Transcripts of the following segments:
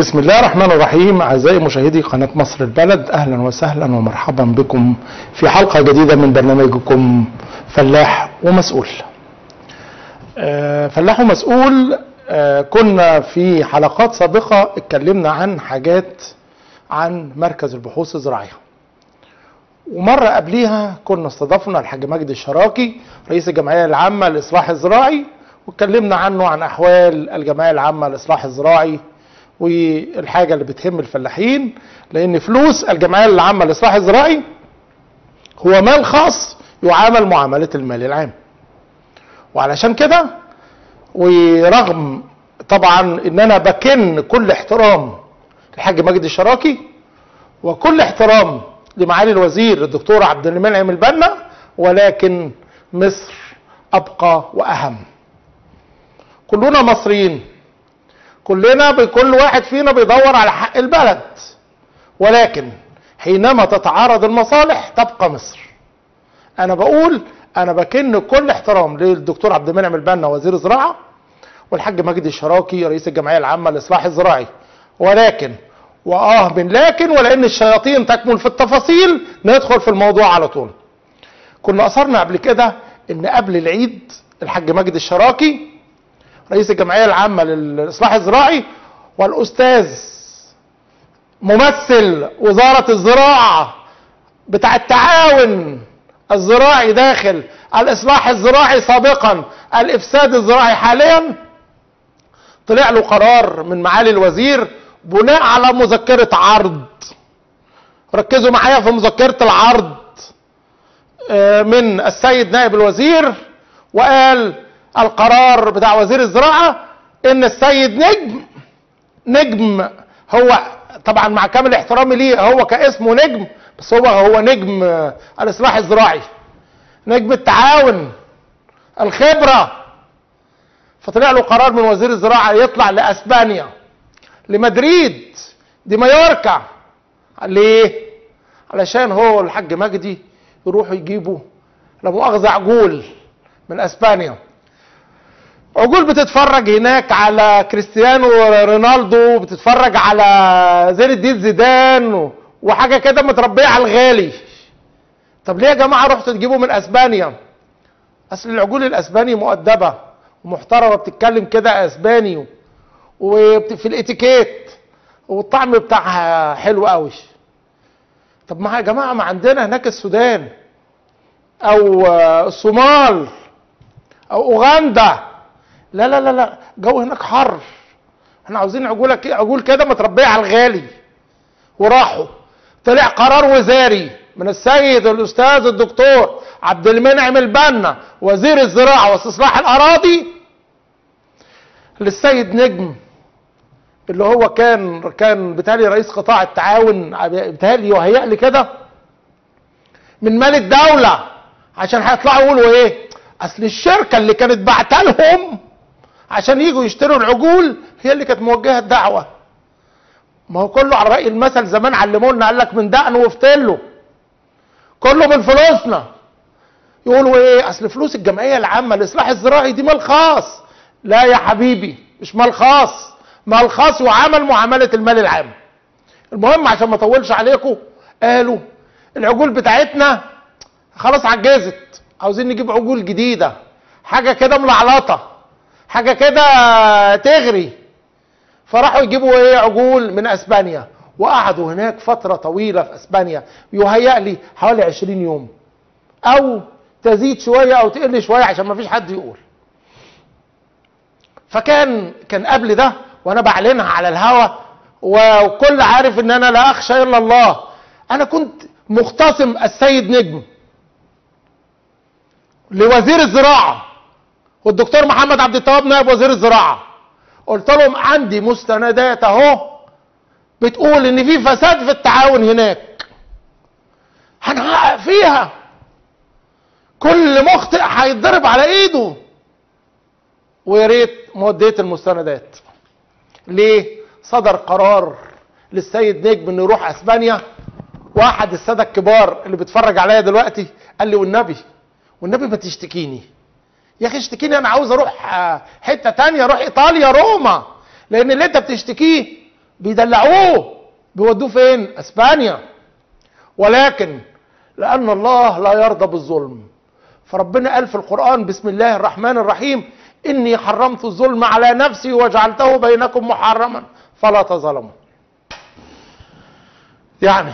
بسم الله الرحمن الرحيم أعزائي مشاهدي قناة مصر البلد أهلا وسهلا ومرحبا بكم في حلقة جديدة من برنامجكم فلاح ومسؤول آه، فلاح ومسؤول آه، كنا في حلقات سابقة اتكلمنا عن حاجات عن مركز البحوث الزراعية ومرة قبليها كنا استضفنا الحاج مجدي الشراكي رئيس الجمعية العامة للإصلاح الزراعي واتكلمنا عنه عن أحوال الجمعية العامة للإصلاح الزراعي والحاجة اللي بتهم الفلاحين لأن فلوس الجمعية العامة للإصلاح الزراعي هو مال خاص يعامل معاملة المال العام وعلشان كده ورغم طبعا ان انا بكن كل احترام للحاج مجدي الشراكي وكل احترام لمعالي الوزير الدكتور عبد المنعم البنا ولكن مصر ابقى واهم كلنا مصريين كلنا بكل واحد فينا بيدور على حق البلد ولكن حينما تتعارض المصالح تبقى مصر انا بقول انا بكن كل احترام للدكتور عبد المنعم البنا وزير الزراعه والحاج مجدي الشراكي رئيس الجمعيه العامه للاصلاح الزراعي ولكن واه من لكن ولان الشياطين تكمن في التفاصيل ندخل في الموضوع على طول كنا اثرنا قبل كده ان قبل العيد الحاج مجدي الشراكي رئيس الجمعيه العامه للاصلاح الزراعي والاستاذ ممثل وزاره الزراعه بتاع التعاون الزراعي داخل الاصلاح الزراعي سابقا الافساد الزراعي حاليا طلع له قرار من معالي الوزير بناء على مذكرة عرض ركزوا معايا في مذكرة العرض من السيد نائب الوزير وقال القرار بتاع وزير الزراعة ان السيد نجم نجم هو طبعا مع كامل احترامي ليه هو كاسمه نجم بس هو هو نجم الاصلاح الزراعي نجم التعاون الخبرة فطلع له قرار من وزير الزراعة يطلع لاسبانيا لمدريد دي مايوركا ليه علشان هو الحاج مجدي يروحوا يجيبوا لا مؤاخذة عجول من اسبانيا عجول بتتفرج هناك على كريستيانو رونالدو بتتفرج على زين الدين زيدان وحاجة كده متربية على الغالي طب ليه يا جماعة رحتوا تجيبوا من اسبانيا اصل العجول الاسباني مؤدبة ومحترمة بتتكلم كده اسباني وفي الاتيكيت والطعم بتاعها حلو قوي طب ما يا جماعة ما عندنا هناك السودان او الصومال او اوغندا لا لا لا لا جو هناك حر احنا عاوزين عجولة عجول كده متربية على الغالي وراحوا طلع قرار وزاري من السيد الاستاذ الدكتور عبد المنعم البنا وزير الزراعه واستصلاح الاراضي للسيد نجم اللي هو كان كان بتالي رئيس قطاع التعاون بتالي يهيأ لي كده من مال الدوله عشان هيطلعوا يقولوا ايه اصل الشركه اللي كانت بعتها لهم عشان يجوا يشتروا العجول هي اللي كانت موجهه الدعوه ما هو كله على رأي المثل زمان علمونا قال لك من دقن وفتله كله من فلوسنا يقولوا ايه اصل فلوس الجمعية العامة لإصلاح الزراعي دي مال خاص لا يا حبيبي مش مال خاص مال خاص وعمل معاملة المال العام المهم عشان ما اطولش عليكم قالوا العجول بتاعتنا خلاص عجزت عاوزين نجيب عجول جديدة حاجة كده ملعلطة حاجة كده تغري فراحوا يجيبوا ايه عجول من اسبانيا وقعدوا هناك فترة طويلة في اسبانيا يهيأ لي حوالي 20 يوم او تزيد شوية او تقل شوية عشان ما فيش حد يقول فكان كان قبل ده وانا بعلنها على الهوا وكل عارف ان انا لا اخشى الا الله انا كنت مختصم السيد نجم لوزير الزراعة والدكتور محمد عبد التواب نائب وزير الزراعه قلت لهم عندي مستندات اهو بتقول ان في فساد في التعاون هناك هنحقق فيها كل مخطئ هيتضرب على ايده ويا ريت موديت المستندات ليه صدر قرار للسيد نجم انه يروح اسبانيا واحد الساده الكبار اللي بيتفرج عليا دلوقتي قال لي والنبي والنبي ما تشتكيني يا اخي اشتكيني انا عاوز اروح حته تانية اروح ايطاليا روما لان اللي انت بتشتكيه بيدلعوه بيودوه فين اسبانيا ولكن لان الله لا يرضى بالظلم فربنا قال في القران بسم الله الرحمن الرحيم اني حرمت الظلم على نفسي وجعلته بينكم محرما فلا تظلموا يعني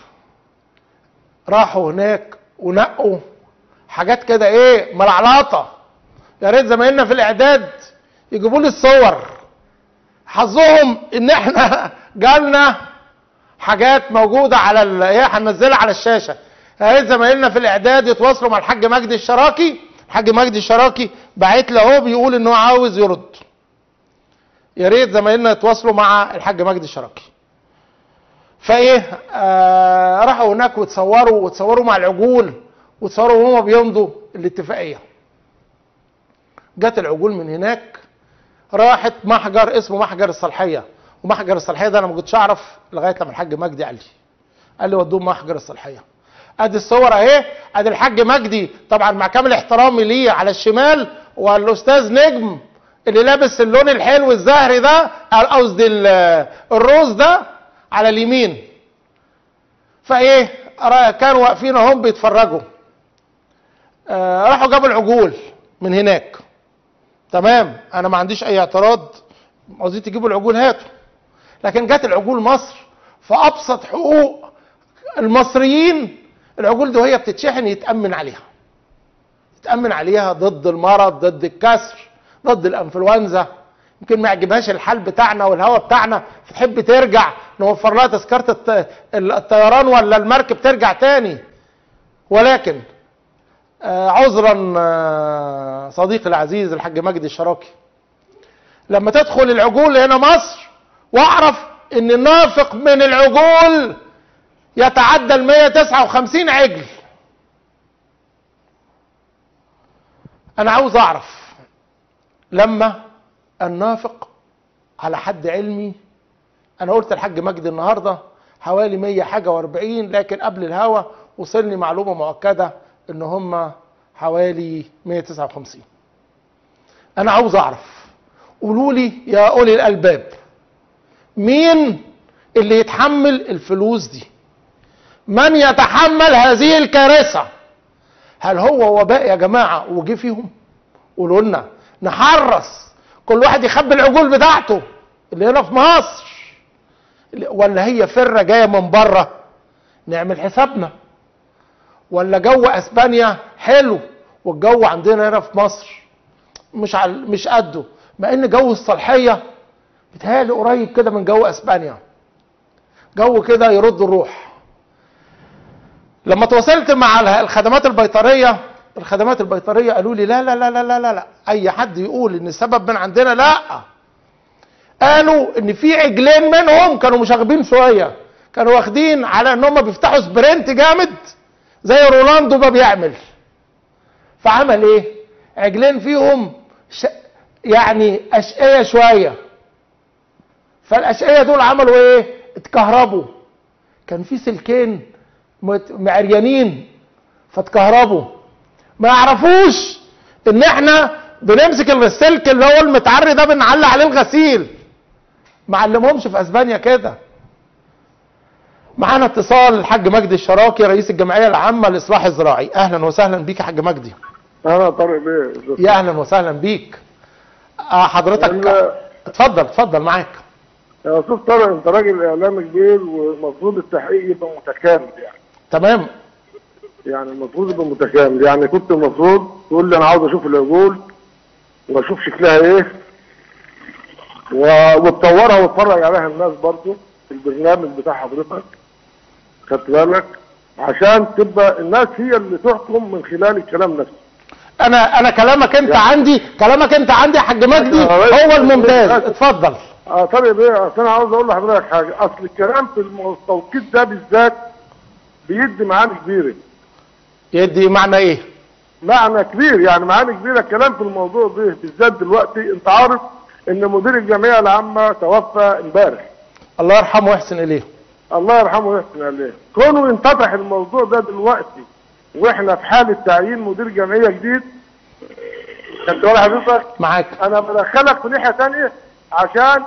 راحوا هناك ونقوا حاجات كده ايه ملعلطه يا ريت زمايلنا في الاعداد يجيبوا لي الصور حظهم ان احنا جالنا حاجات موجوده على ال- ايه هننزلها على الشاشه يا ريت زمايلنا في الاعداد يتواصلوا مع الحاج مجدي الشراكي الحاج مجدي الشراكي باعت لي اهو بيقول ان هو عاوز يرد يا ريت زمايلنا يتواصلوا مع الحاج مجدي الشراكي فايه آه راحوا هناك وتصوروا وتصوروا مع العجول وتصوروا وهما بيمضوا الاتفاقيه جت العجول من هناك راحت محجر اسمه محجر الصالحيه ومحجر الصالحيه ده انا ما كنتش اعرف لغايه لما الحاج مجدي قال لي قال لي ودوهم محجر الصالحيه ادي الصور اهي ادي الحاج مجدي طبعا مع كامل احترامي ليه على الشمال والاستاذ نجم اللي لابس اللون الحلو الزهري ده قصدي ال- الروز ده على اليمين فايه را- كانوا واقفين اهم بيتفرجوا آه، راحوا جابوا العجول من هناك تمام انا ما عنديش اي اعتراض عاوزين تجيبوا العجول هاتوا لكن جت العجول مصر فابسط حقوق المصريين العجول دي وهي بتتشحن يتامن عليها يتامن عليها ضد المرض ضد الكسر ضد الانفلونزا يمكن ما يعجبهاش الحال بتاعنا والهواء بتاعنا فتحب ترجع نوفر لها تذكره الط- الطيران ولا المركب ترجع تاني ولكن آه، عذرا آه، صديقي العزيز الحاج مجدي الشراكي لما تدخل العجول هنا مصر واعرف ان النافق من العجول يتعدى ال 159 عجل انا عاوز اعرف لما النافق على حد علمي انا قلت الحاج مجدي النهارده حوالي 100 حاجه و40 لكن قبل الهوا وصلني معلومه مؤكده ان هم حوالي 159 انا عاوز اعرف قولوا لي يا اولي الالباب مين اللي يتحمل الفلوس دي من يتحمل هذه الكارثه هل هو وباء يا جماعه وجه فيهم قولوا لنا نحرص كل واحد يخبي العجول بتاعته اللي هنا في مصر ولا هي فره جايه من بره نعمل حسابنا ولا جو اسبانيا حلو والجو عندنا هنا في مصر مش عل... مش قده مع ان جو الصالحيه بيتهيألي قريب كده من جو اسبانيا جو كده يرد الروح لما تواصلت مع ال- الخدمات البيطريه الخدمات البيطريه قالوا لي لا لا لا لا لا لا, لا. اي حد يقول ان السبب من عندنا لا قالوا ان في عجلين منهم كانوا مشاغبين شويه كانوا واخدين على ان هم بيفتحوا سبرنت جامد زي رولاندو ما بيعمل فعمل ايه عجلين فيهم ش... يعني اشقيه شويه فالاشقيه دول عملوا ايه اتكهربوا كان في سلكين مت- معريانين فاتكهربوا ما يعرفوش ان احنا بنمسك السلك اللي هو المتعري ده بنعلق عليه الغسيل ما علمهمش في اسبانيا كده معانا اتصال الحاج مجدي الشراكي رئيس الجمعيه العامه للاصلاح الزراعي اهلا وسهلا بيك يا حاج مجدي انا طارق بيه يا اهلا وسهلا بيك آه حضرتك ال- اتفضل اتفضل معاك يا استاذ طارق انت راجل اعلامي كبير والمفروض التحقيق يبقى متكامل يعني تمام يعني المفروض يبقى متكامل يعني كنت المفروض تقول لي انا عاوز اشوف العجول واشوف شكلها ايه و- وتطورها وتفرج عليها الناس برضو في البرنامج بتاع حضرتك خدت بالك عشان تبقى الناس هي اللي تحكم من خلال الكلام نفسه انا انا كلامك انت يعني- عندي كلامك انت عندي يا حاج مجدي يا ريس- هو الممتاز يا ريس- اتفضل اه طارق بيه اصل انا عاوز اقول لحضرتك حاجه اصل الكلام في الم- التوقيت ده بالذات بيدي معاني كبيره يدي معنى ايه معنى كبير يعني معاني كبيره الكلام في الموضوع ده بالذات دلوقتي انت عارف ان مدير الجمعيه العامه توفى امبارح الله يرحمه ويحسن اليه الله يرحمه ويحسن عليه كونه ينفتح الموضوع ده دلوقتي واحنا في حاله تعيين مدير جمعيه جديد خدت بالك حضرتك معاك انا بدخلك في ناحيه ثانيه عشان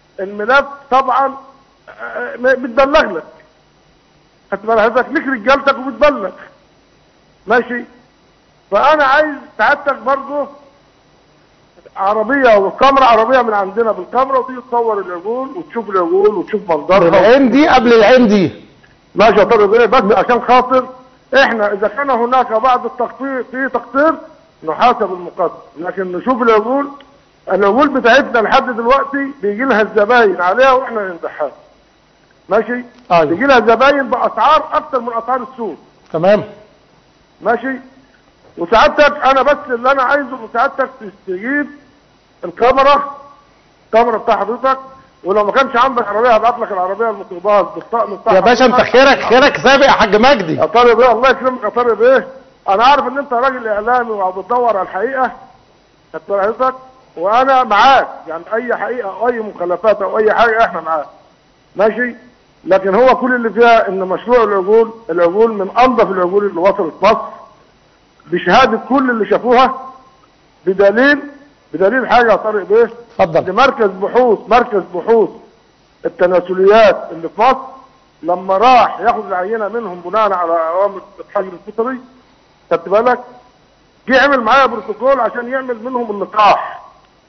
الملف طبعا آه، بتبلغ لك خدت بالك حضرتك ليك رجالتك وبتبلغ ماشي فانا عايز سعادتك برضه عربيه والكاميرا عربيه من عندنا بالكاميرا وتيجي تصور العجول وتشوف العجول وتشوف منظرها العين دي قبل العين دي ماشي يا طارق بيه بس عشان خاطر احنا اذا كان هناك بعض التقصير في تقصير نحاسب المقصر لكن نشوف العجول العجول بتاعتنا لحد دلوقتي بيجي لها الزباين عليها واحنا نذبحها ماشي أيوة. بيجي لها زباين باسعار اكتر من اسعار السوق تمام ماشي وسعادتك انا بس اللي انا عايزه من سعادتك تجيب الكاميرا الكاميرا بتاع حضرتك ولو ما كانش عندك عربيه هبعت لك العربيه الميكروباص بالطقم بتاع يا باشا انت حضرتك. خيرك خيرك سابق يا حاج مجدي يا طارق بيه الله يكرمك يا طارق بيه انا عارف ان انت راجل اعلامي وبتدور على الحقيقه خدت بال حضرتك وانا معاك يعني اي حقيقه او اي مخالفات او اي حاجه احنا معاك ماشي لكن هو كل اللي فيها ان مشروع العجول العجول من انظف العجول اللي وصلت مصر بشهاده كل اللي شافوها بدليل بدليل حاجه يا طارق بيه اتفضل ان مركز بحوث مركز بحوث التناسليات اللي في مصر لما راح ياخد العينه منهم بناء على اوامر الحجر الفطري خدت بالك جه عمل معايا بروتوكول عشان يعمل منهم اللقاح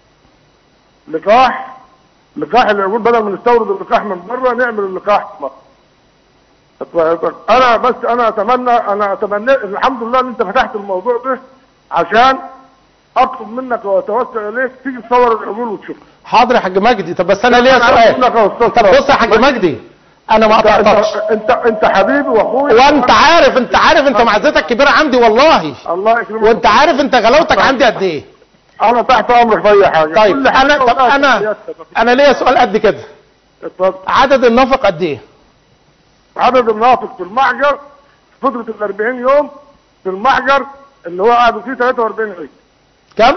لقاح لقاح العجول بدل ما نستورد اللقاح من بره نعمل اللقاح في مصر خدت بالك؟ انا بس انا اتمنى انا اتمنى الحمد لله ان انت فتحت الموضوع ده عشان اطلب منك واتوسل اليك تيجي تصور العجول وتشوفها حاضر يا حاج مجدي طب بس انا ليا أنا عايز سؤال أقول لك يا أستاذ طب طارق. بص يا حاج مجدي انا ما انت قطعتكش انت انت, انت حبيبي واخويا وانت عارف انت عارف انت معزتك كبيره عندي والله الله يكرمك وانت عارف انت غلاوتك عندي قد ايه انا تحت امرك في اي حاجه طيب كل حاجة انا طب وقعت انا في سيادتك. انا ليا سؤال قد كده اتفضل. عدد النفق قد ايه عدد النافق في المحجر فتره ال 40 يوم في المحجر اللي هو قعدوا فيه 43 عيد كم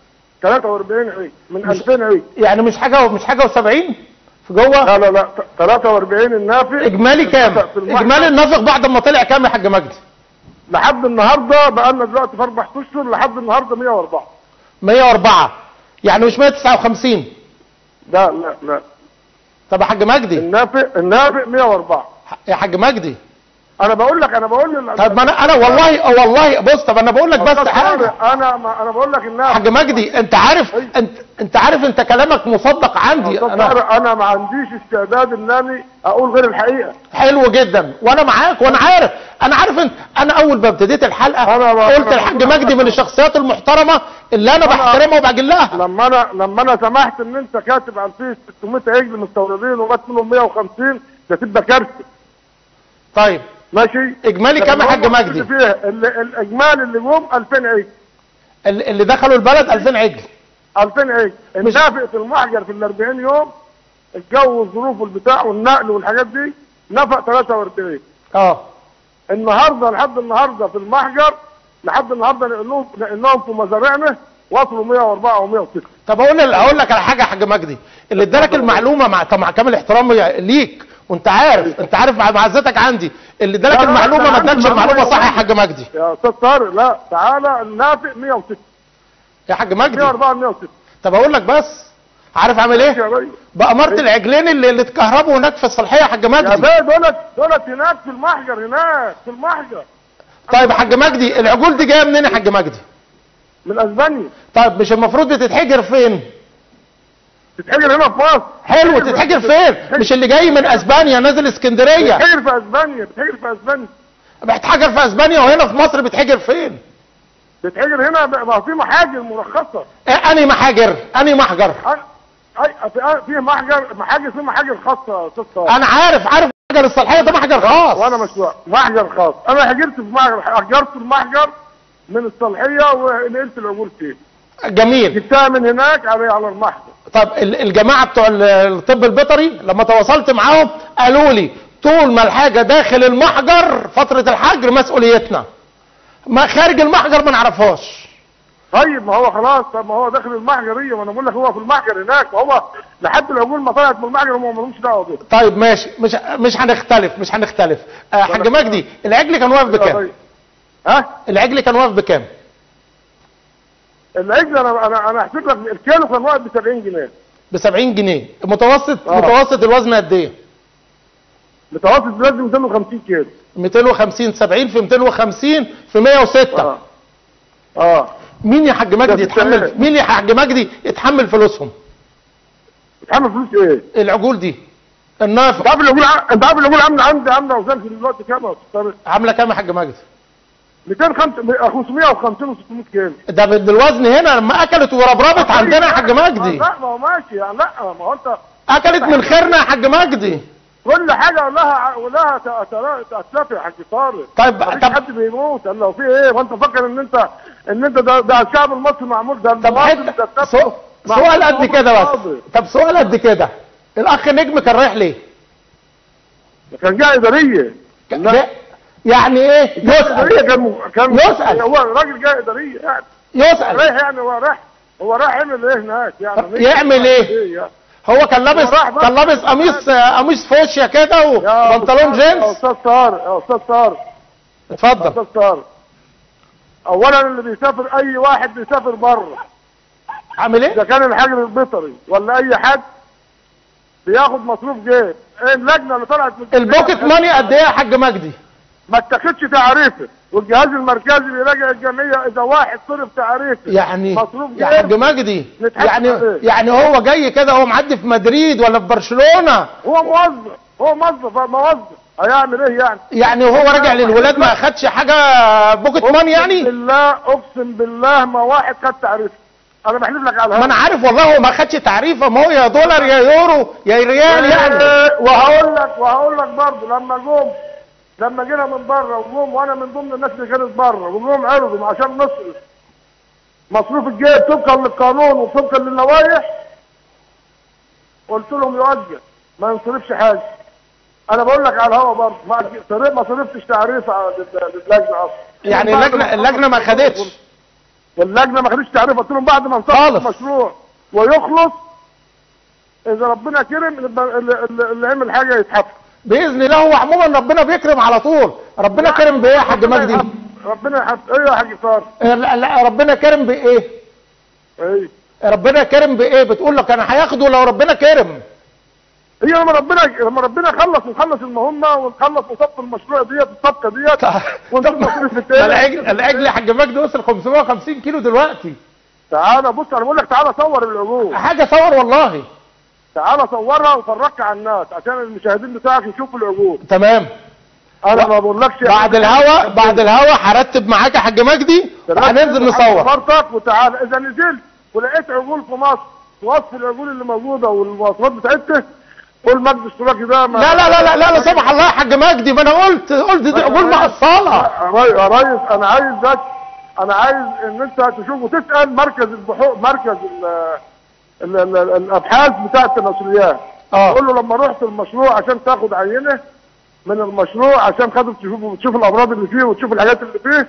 43 عيد من 2000 عيد يعني مش حاجه مش حاجه و70 في جوه لا لا لا 43 النافق اجمالي كام في المحجر اجمالي النفق بعد ما طلع كام يا حاج مجدي لحد النهارده بقى لنا دلوقتي في اربع اشهر لحد النهارده 104 104 يعني مش 159 لا لا لا طب يا حاج مجدي النافق النافق 104 يا حاج مجدي انا بقول لك انا بقول لل- طب ما انا انا والله اه والله بص طب انا بقول لك بس أستاذ حاجه طارق، انا ما انا بقول لك النافق حاج مجدي انت عارف انت انت عارف انت كلامك مصدق عندي أستاذ انا طارق، انا ما عنديش استعداد ان انا اقول غير الحقيقه حلو جدا وانا معاك وانا عارف انا عارف انت انا اول ما ابتديت الحلقه أنا ما- قلت أنا الحاج بقول- مجدي من الشخصيات المحترمه اللي انا بحترمها وبجلها لما انا لما انا سمحت ان انت كاتب عن فيه 600 عجل مستوردين ومات منهم 150 ده تبقى كارثه طيب ماشي اجمالي كام يا حاج مجدي فيه ال- الاجمالي اللي جم 2000 عجل ال- اللي دخلوا البلد 2000 عجل 2000 عجل النافق في المحجر في ال 40 يوم الجو والظروف والبتاع والنقل والحاجات دي نفق 43 اه النهارده لحد النهارده في المحجر لحد النهارده لانهم لانهم في مزارعنا وصلوا 104 او 106 طب اقول اقول لك على حاجه يا حاج مجدي اللي ادالك المعلومه مع طب مع كامل احترامي ليك وانت عارف انت عارف مع معزتك عندي اللي ادالك لا، لا، المعلومه لا، ما عندي ادالكش المعلومة المعلومه صح يا يومية. حاج مجدي يا استاذ طارق لا تعالى النافق 106 يا حاج مجدي 104 106 طب اقول لك بس عارف عامل يا ايه ريس بأمارة العجلين اللي, اللي اتكهربوا هناك في الصالحيه يا حاج يا مجدي بيه دولت دولت هناك في المحجر هناك في المحجر طيب يا حاج مجدي العجول دي جايه منين يا حاج مجدي من اسبانيا طيب مش المفروض بتتحجر فين تتحجر هنا في مصر حلو تتحجر فين مش اللي جاي من اسبانيا نازل اسكندريه بتحجر في اسبانيا بتحجر في اسبانيا بيتحجر في اسبانيا وهنا في مصر بيتحجر فين بتحجر هنا بقى في محاجر مرخصه إيه انهي محاجر انهي محجر أي- اي في في محجر محاجر في محاجر خاصه يا استاذ طارق انا عارف عارف محجر الصالحيه ده محجر خاص وانا مش محجر خاص انا هجرت في محجر اجرت المحجر من الصالحيه ونقلت العجول فيه جميل جبتها من هناك على على المحجر طب ال- الجماعه بتوع ال- الطب البيطري لما تواصلت معاهم قالوا لي طول ما الحاجه داخل المحجر فتره الحجر مسؤوليتنا ما خارج المحجر ما نعرفهاش طيب ما هو خلاص طب ما هو داخل المحجريه ما انا بقول لك هو في المحجر هناك ما هو لحد العجول ما طلعت من المحجر هم مالهمش دعوه بيه طيب ماشي مش مش هنختلف مش هنختلف آه حاج مجدي العجل كان واقف بكام طيب. ها العجل كان واقف بكام العجل انا انا انا احسب لك الكيلو كان واقف ب 70 جنيه ب 70 جنيه متوسط آه. متوسط الوزن قد ايه متوسط الوزن 250 كيلو 250 70 في 250 في 106 اه اه مين يا حاج مجدي ده يتحمل بالتالي. مين يا حاج مجدي يتحمل فلوسهم بتعمل فلوس ايه؟ العجول دي انت النافق عارف العجول ع- انت عارف العجول عامله عندي عامله اوزان في دلوقتي كام يا استاذ عامله كام يا حاج مجدي 205 550 و600 كيلو ده بالوزن هنا لما اكلت وربربت عندنا يا حاج مجدي لا ما هو ماشي يعني لا ما هو انت اكلت من خيرنا يا حاج مجدي كل حاجه ولها ولها تأسف يا حاج طارق طيب مفيش طب حد بيموت الا لو في ايه وانت فاكر ان انت ان انت ده, ده الشعب المصري معمول ده طب المواطن حته ده بتاعته سو- معمول سؤال قد معمول كده بس فاضي. طب سؤال قد كده الاخ نجم كان رايح ليه؟ كان جاي اداريه ك- لا. ده- يعني ايه؟ اداريه يسأل كان م- كان يسأل. هو راجل جاي اداريه يعني يسأل رايح يعني هو رايح هو رايح يعمل ايه هناك يعني يعمل ايه؟ يعني. هو كان لابس هو راح بقى. كان لابس قميص قميص فوشيا كده يا وبنطلون أستاذ- يا جينز استاذ طارق يا استاذ طارق يا اتفضل استاذ طارق اولا اللي بيسافر اي واحد بيسافر بره عامل اذا ايه؟ كان الحجر البيطري ولا اي حد بياخد مصروف جيب ايه اللجنه اللي طلعت من البوكيت ماني قد ايه يا حاج مجدي؟ ما اتاخدش تعريفه والجهاز المركزي بيراجع الجمعيه اذا واحد صرف تعريفه يعني مصروف يا حاج جيب مجدي نتحاسب يعني عليه. يعني هو جاي كده هو معدي في مدريد ولا في برشلونه هو موظف هو موظف موظف هيعمل ايه يعني يعني وهو راجع للولاد ما اخدش حاجه بوكيت ماني يعني؟ اقسم بالله اقسم بالله ما واحد خد تعريفه انا بحلف لك على ما انا عارف والله هو ما خدش تعريفه ما هو يا دولار يا يورو يا ريال يعني إيه، وهقول لك وهقول لك برضه لما جم لما جينا من بره وجم وانا من ضمن الناس اللي كانت بره وجم عرضوا عشان نصرف مصروف الجيب طبقا للقانون وطبقا للوائح قلت لهم يؤجل ما ينصرفش حاجه انا بقول لك على الهوا برضه ما صرف- ما صرفتش تعريف على لل- للجنه اصلا يعني بعد اللجنه ما اللجنه ما خدتش واللجنه ما خدتش تعريف قلت لهم بعد ما نصرف خالص. المشروع ويخلص اذا ربنا كرم اللي, اللي, اللي عمل حاجه يتحاسب باذن الله هو عموما ربنا بيكرم على طول ربنا كرم بايه يا حاج ربنا مجدي يحاسب. ربنا يحاسب ايه يا حاج صار لا لا ربنا كرم بايه ايه ربنا كرم بايه بتقول لك انا هياخده لو ربنا كرم هي لما ربنا لما ربنا يخلص ونخلص المهمه ونخلص وصف المشروع ديت الصفقه ديت ونشوف مصروف ده التاني العجل العجل يا حاج مجدي وصل 550 كيلو دلوقتي تعالى بص انا بقول لك تعالى صور العجول حاجه صور والله تعالى صورها وفرجها على الناس عشان المشاهدين بتاعك يشوفوا العجول تمام انا ما بقولكش بعد الهوا بعد الهوا هرتب معاك يا حاج مجدي هننزل نصور مرتك وتعالى اذا نزلت ولقيت عجول في مصر وصف العجول اللي موجوده والمواصفات بتاعتها قول مجد الاشتراكي ده ما لا لا لا لا لا لا سمح الله يا حاج مجدي ما انا قلت قلت دي عقول مقصله يا ري- يا ريس انا عايز بس انا عايز ان انت تشوف وتسال مركز البحوث مركز ال ال ال ال الابحاث بتاع التناسليات اه قول له لما رحت المشروع عشان تاخد عينه من المشروع عشان خاطر تشوف تشوف الامراض اللي فيه وتشوف الحاجات اللي فيه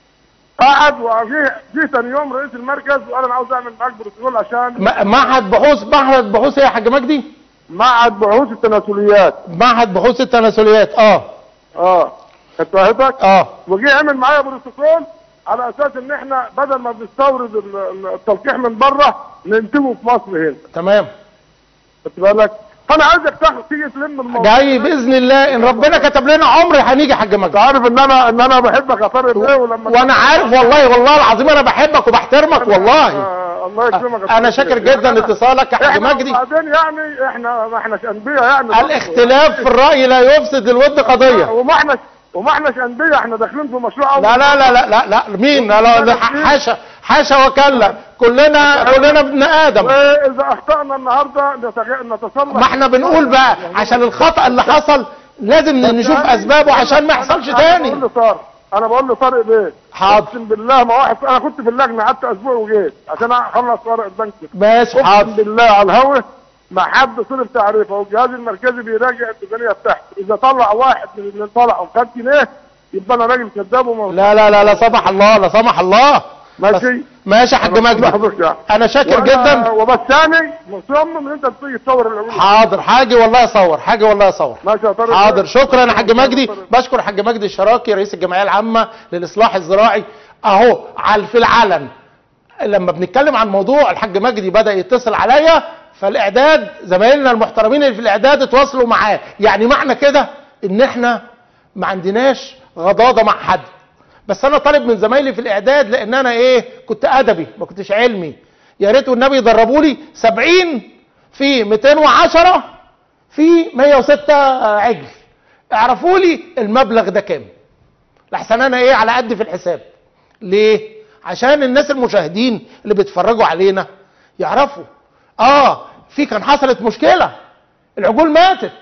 قعد وجه جه ثاني يوم رئيس المركز وقال انا عاوز اعمل معاك بروتوكول عشان م- معهد بحوث معهد بحوث ايه يا حاج مجدي معهد بحوث التناسليات معهد بحوث التناسليات اه اه خدت راحتك اه وجه عمل معايا بروتوكول على اساس ان احنا بدل ما بنستورد ال- ال- التلقيح من بره ننتجه في مصر هنا تمام خدت بالك فانا عايزك تاخد تيجي تلم الموضوع جاي باذن الله ان ربنا كتب لنا عمر هنيجي يا حاج انت مجدي عارف ان انا ان انا بحبك يا طارق ايه ولما وانا عارف والله والله العظيم انا بحبك وبحترمك والله آه الله يكرمك يا انا طارق. شاكر جدا اتصالك يا حاج احنا مجدي وبعدين يعني احنا ما احناش انبياء يعني الاختلاف في الراي لا يفسد الود قضيه وما احناش وما احناش انبياء احنا داخلين في مشروع أول لا لا لا لا لا, لا. مين لا لا لا حاشا حاشا وكلا كلنا كلنا ابن ادم واذا اخطانا النهارده نتغ- نتصلح ما احنا بنقول بقى عشان الخطأ اللي حصل لازم نشوف اسبابه عشان ما يحصلش انا تاني بقول لطارق انا بقول لطارق بيه حاضر. اقسم بالله ما واحد انا كنت في اللجنه قعدت اسبوع وجيت عشان اخلص ورق البنك ماشي اقسم حاضر بالله على الهوا ما حد صرف تعريفه والجهاز المركزي بيراجع الميزانيه بتاعته اذا طلع واحد من اللي طلع وخد جنيه يبقى انا راجل كذاب وما لا لا لا لا سمح الله لا سمح الله ماشي ماشي يا حاج مجدي لحظتك يعني. انا شاكر وأنا- جدا وبس ثاني مصمم ان انت تيجي تصور العلوم حاضر حاجه والله اصور حاجه والله اصور ماشي يا طارق حاضر شكرا يا حاج مجدي بشكر حاج مجدي الشراكي رئيس الجمعيه العامه للاصلاح الزراعي اهو على في العلن لما بنتكلم عن موضوع الحاج مجدي بدا يتصل عليا فالاعداد زمايلنا المحترمين اللي في الاعداد اتواصلوا معاه يعني معنى كده ان احنا ما عندناش غضاضه مع حد بس انا طالب من زمايلي في الاعداد لان انا ايه كنت ادبي ما كنتش علمي يا ريت والنبي يدربوا لي 70 في 210 في 106 عجل اعرفوا لي المبلغ ده كام لحسن انا ايه على قد في الحساب ليه عشان الناس المشاهدين اللي بيتفرجوا علينا يعرفوا اه في كان حصلت مشكله العجول ماتت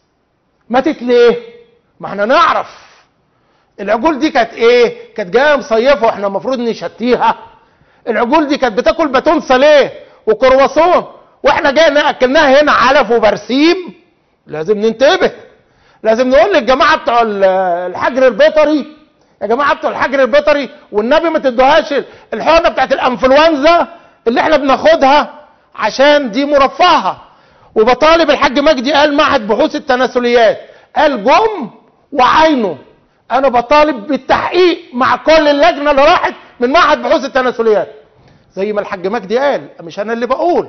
ماتت ليه ما احنا نعرف العجول دي كانت ايه كانت جايه مصيفه واحنا المفروض نشتيها العجول دي كانت بتاكل باتون ساليه وكرواسون واحنا جاي اكلناها هنا علف وبرسيم لازم ننتبه لازم نقول للجماعه بتوع ال- الحجر البيطري يا جماعه بتوع الحجر البيطري والنبي ما تدوهاش الحقنه بتاعت الانفلونزا اللي احنا بناخدها عشان دي مرفهه وبطالب الحاج مجدي قال معهد بحوث التناسليات قال جم وعينه انا بطالب بالتحقيق مع كل اللجنه اللي راحت من معهد بحوث التناسليات زي ما الحاج مجدي قال مش انا اللي بقول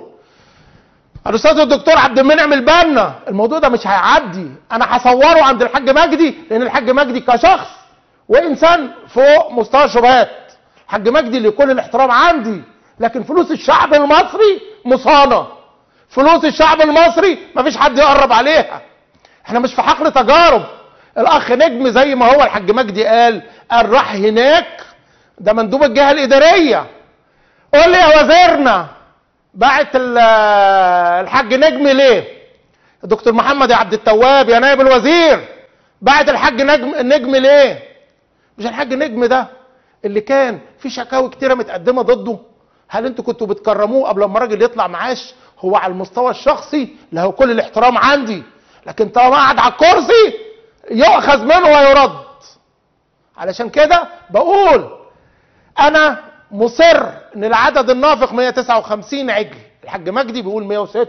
الاستاذ الدكتور عبد المنعم البنا الموضوع ده مش هيعدي انا هصوره عند الحاج مجدي لان الحاج مجدي كشخص وانسان فوق مستوى الشبهات الحاج مجدي لكل الاحترام عندي لكن فلوس الشعب المصري مصانه فلوس الشعب المصري مفيش حد يقرب عليها احنا مش في حقل تجارب الاخ نجم زي ما هو الحاج مجدي قال قال راح هناك ده مندوب الجهه الاداريه قول لي يا وزيرنا بعت ال- الحاج نجم ليه الدكتور محمد يا عبد التواب يا نائب الوزير بعت الحاج نجم نجم ليه مش الحاج نجم ده اللي كان في شكاوي كتيره متقدمه ضده هل انتوا كنتوا بتكرموه قبل ما الراجل يطلع معاش هو على المستوى الشخصي له كل الاحترام عندي لكن طالما قعد على الكرسي يؤخذ منه ويرد علشان كده بقول انا مصر ان العدد النافق 159 عجل الحاج مجدي بيقول 106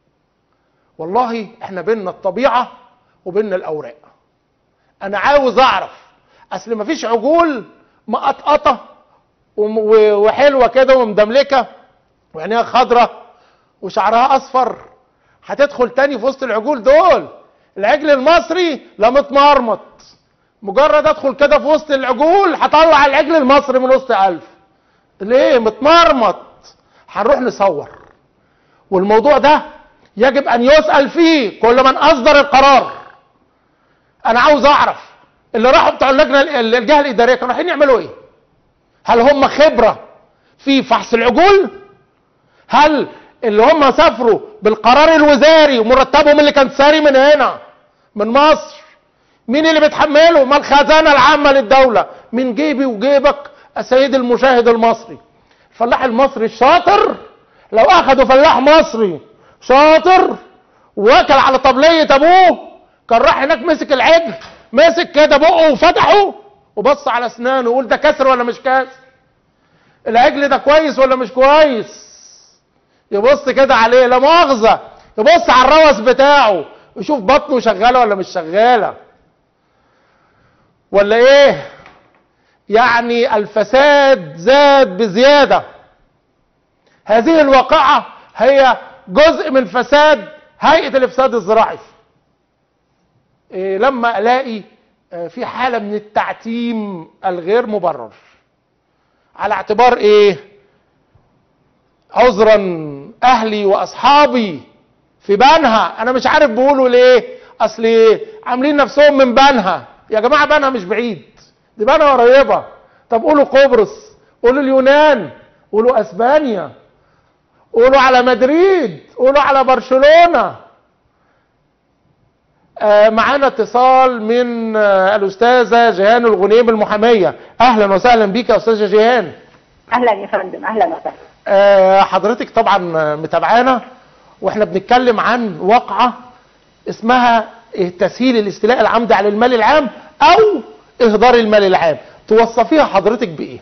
والله احنا بيننا الطبيعه وبيننا الاوراق انا عاوز اعرف اصل مفيش عجول مقطقطه وم- و- وحلوه كده ومدملكه وعينيها خضره وشعرها اصفر هتدخل تاني في وسط العجول دول العجل المصري لا متمرمط مجرد ادخل كده في وسط العجول هطلع العجل المصري من وسط الف ليه متمرمط هنروح نصور والموضوع ده يجب ان يسال فيه كل من اصدر القرار انا عاوز اعرف اللي راحوا بتوع اللجنه ال- الجهه الاداريه كانوا رايحين يعملوا ايه هل هم خبره في فحص العجول هل اللي هم سافروا بالقرار الوزاري ومرتبهم اللي كان ساري من هنا من مصر مين اللي بيتحمله ما الخزانه العامه للدوله من جيبي وجيبك السيد المشاهد المصري الفلاح المصري الشاطر لو اخدوا فلاح مصري شاطر واكل على طبليه ابوه كان راح هناك مسك العجل مسك كده بقه وفتحه وبص على اسنانه ويقول ده كسر ولا مش كسر العجل ده كويس ولا مش كويس يبص كده عليه لا مؤاخذه يبص على الروس بتاعه يشوف بطنه شغاله ولا مش شغاله ولا ايه يعني الفساد زاد بزياده هذه الواقعه هي جزء من فساد هيئه الافساد الزراعي إيه لما الاقي آه، في حاله من التعتيم الغير مبرر على اعتبار ايه عذرا اهلي واصحابي في بنها انا مش عارف بيقولوا ليه اصل إيه؟ عاملين نفسهم من بنها يا جماعه بنها مش بعيد دي بنها قريبه طب قولوا قبرص قولوا اليونان قولوا اسبانيا قولوا على مدريد قولوا على برشلونه آه، معانا اتصال من آه، الاستاذه جيهان الغنيم المحاميه اهلا وسهلا بيك يا استاذه جيهان اهلا يا فندم اهلا وسهلا آه، حضرتك طبعا آه، متابعانا واحنا بنتكلم عن واقعه اسمها تسهيل الاستيلاء العمدي على المال العام او اهدار المال العام توصفيها حضرتك بايه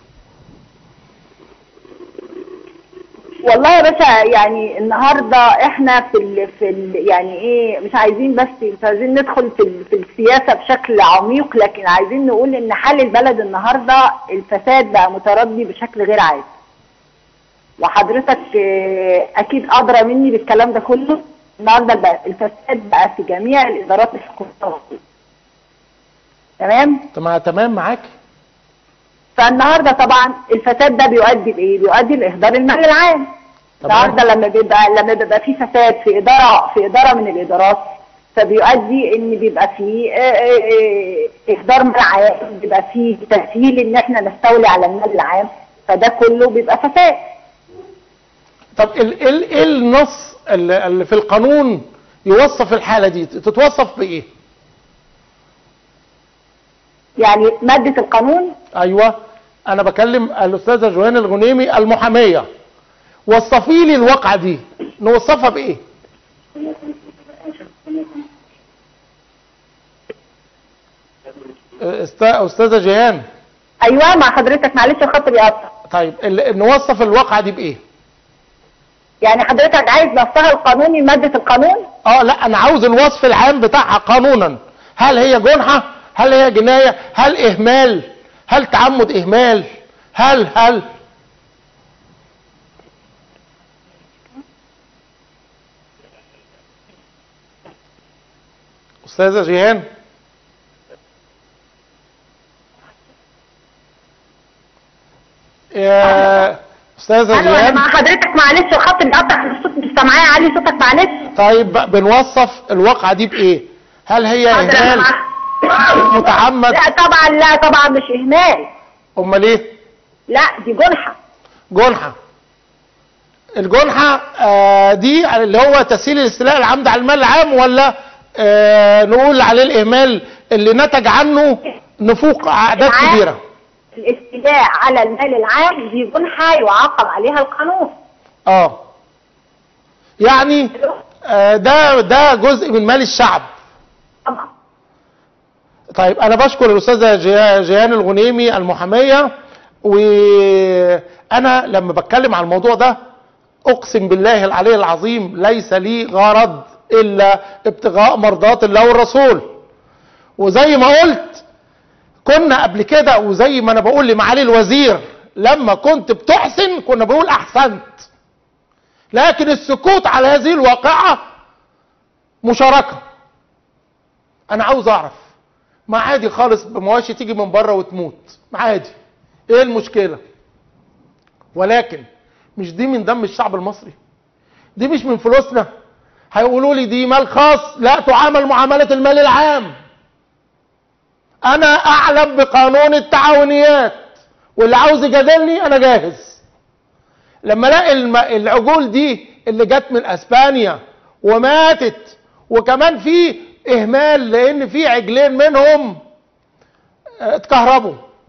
والله يا باشا يعني النهارده احنا في ال في ال يعني ايه مش عايزين بس مش عايزين ندخل في ال في السياسه بشكل عميق لكن عايزين نقول ان حال البلد النهارده الفساد بقى متردي بشكل غير عادي. وحضرتك آه، اكيد ادرى مني بالكلام ده كله النهارده بقى الفساد بقى في جميع الادارات الحكوميه تمام تمام تمام معاك فالنهارده طبعا الفساد ده بيؤدي لايه؟ بيؤدي لاهدار المال العام. تمام. النهارده لما بيبقى لما بيبقى في فساد في اداره في اداره من الادارات فبيؤدي ان بيبقى في آه، آه، آه، اهدار مال عام بيبقى في تسهيل ان احنا نستولي على المال العام فده كله بيبقى فساد. طب ال ال ايه النص اللي اللي في القانون يوصف الحاله دي تتوصف بايه يعني ماده القانون ايوه انا بكلم الاستاذه جوان الغنيمي المحاميه وصفي لي الواقعه دي نوصفها بايه است- استاذه جيهان ايوه مع حضرتك معلش الخط بيقطع. طيب ال- نوصف الواقعه دي بايه يعني حضرتك عايز نصها القانوني ماده القانون؟ اه لا انا عاوز الوصف العام بتاعها قانونا هل هي جنحة هل هي جناية هل اهمال هل تعمد اهمال هل هل استاذة جيهان يا استاذة الو انا جيهان مع حضرتك معلش الخط بيقطع الصوت مش سامعاه علي صوتك معلش طيب بقى بنوصف الواقعة دي بإيه؟ هل هي حاضر، إهمال أنا متعمد لا طبعا لا طبعا مش اهمال أمال إيه؟ لا دي جنحه جنحة الجنحة آه دي اللي هو تسهيل الاستيلاء العمد على المال العام ولا آه نقول عليه الإهمال اللي نتج عنه نفوق أعداد العام. كبيرة الاستيلاء على المال العام دي جنحه يعاقب عليها القانون اه يعني آه ده ده جزء من مال الشعب طبعا طيب انا بشكر الاستاذه جيا- جيهان الغنيمي المحاميه وانا لما بتكلم على الموضوع ده اقسم بالله العلي العظيم ليس لي غرض الا ابتغاء مرضات الله والرسول وزي ما قلت كنا قبل كده وزي ما انا بقول لمعالي الوزير لما كنت بتحسن كنا بقول احسنت لكن السكوت على هذه الواقعه مشاركه انا عاوز اعرف ما عادي خالص بمواشي تيجي من بره وتموت ما عادي ايه المشكله ولكن مش دي من دم الشعب المصري دي مش من فلوسنا هيقولوا لي دي مال خاص لا تعامل معامله المال العام انا اعلم بقانون التعاونيات واللي عاوز يجادلني انا جاهز لما الاقي الم- العجول دي اللي جت من اسبانيا وماتت وكمان في اهمال لان في عجلين منهم آه، اتكهربوا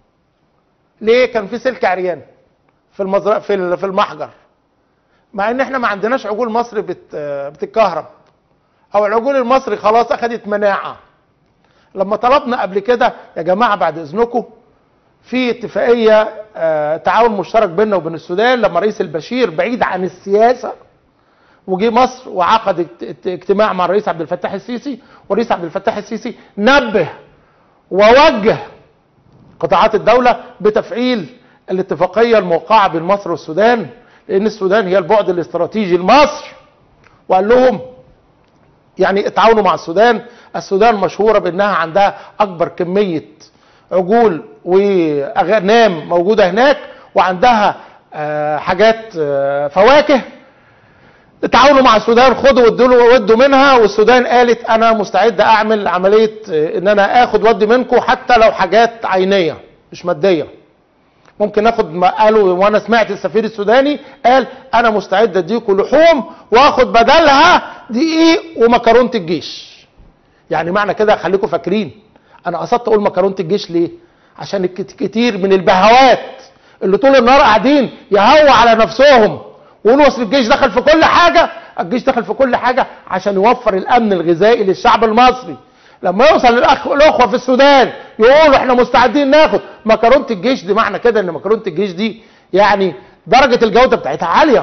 ليه كان في سلك عريان في المزرعه في ال- في المحجر مع ان احنا ما عندناش عجول مصر بت آه، بتتكهرب او العجول المصري خلاص اخدت مناعه لما طلبنا قبل كده يا جماعه بعد اذنكم في اتفاقيه آه، تعاون مشترك بيننا وبين السودان لما رئيس البشير بعيد عن السياسه وجي مصر وعقد اجت- اجت- اجتماع مع الرئيس عبد الفتاح السيسي والرئيس عبد الفتاح السيسي نبه ووجه قطاعات الدولة بتفعيل الاتفاقية الموقعة بين مصر والسودان لأن السودان هي البعد الاستراتيجي لمصر وقال لهم يعني اتعاونوا مع السودان السودان مشهورة بأنها عندها أكبر كمية عجول وأغنام موجودة هناك وعندها آه، حاجات آه، فواكه تعاونوا مع السودان خدوا وادوا ودوا منها والسودان قالت انا مستعد اعمل عمليه آه، ان انا اخد ودي منكم حتى لو حاجات عينيه مش ماديه ممكن ناخد ما قالوا وانا سمعت السفير السوداني قال انا مستعد اديكم لحوم واخد بدلها دقيق ومكرونه الجيش يعني معنى كده خليكم فاكرين انا قصدت اقول مكرونه الجيش ليه عشان الكت- كتير من البهوات اللي طول النهار قاعدين يهوى على نفسهم ويقولوا اصل الجيش دخل في كل حاجه الجيش دخل في كل حاجه عشان يوفر الامن الغذائي للشعب المصري لما يوصل الاخ الاخوه في السودان يقولوا احنا مستعدين ناخد مكرونه الجيش دي معنى كده ان مكرونه الجيش دي يعني درجه الجوده بتاعتها عاليه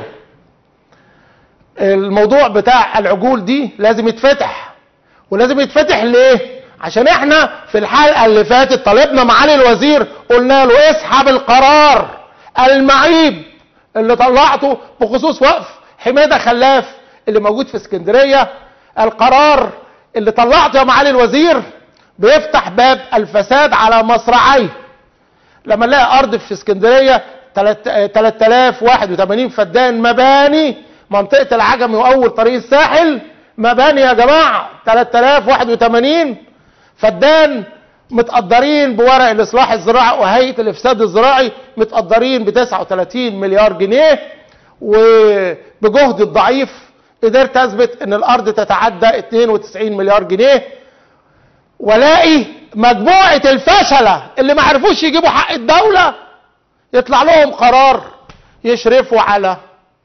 الموضوع بتاع العجول دي لازم يتفتح ولازم يتفتح ليه عشان احنا في الحلقه اللي فاتت طالبنا معالي الوزير قلنا له اسحب القرار المعيب اللي طلعته بخصوص وقف حماده خلاف اللي موجود في اسكندريه القرار اللي طلعته يا معالي الوزير بيفتح باب الفساد على مصراعيه لما نلاقي ارض في اسكندريه 3081 فدان مباني منطقه العجمي واول طريق الساحل مباني يا جماعه 3081 فدان متقدرين بورق الاصلاح الزراعي وهيئه الافساد الزراعي متقدرين ب 39 مليار جنيه وبجهد الضعيف قدرت اثبت ان الارض تتعدى 92 مليار جنيه والاقي مجموعه الفشله اللي ما عرفوش يجيبوا حق الدوله يطلع لهم قرار يشرفوا على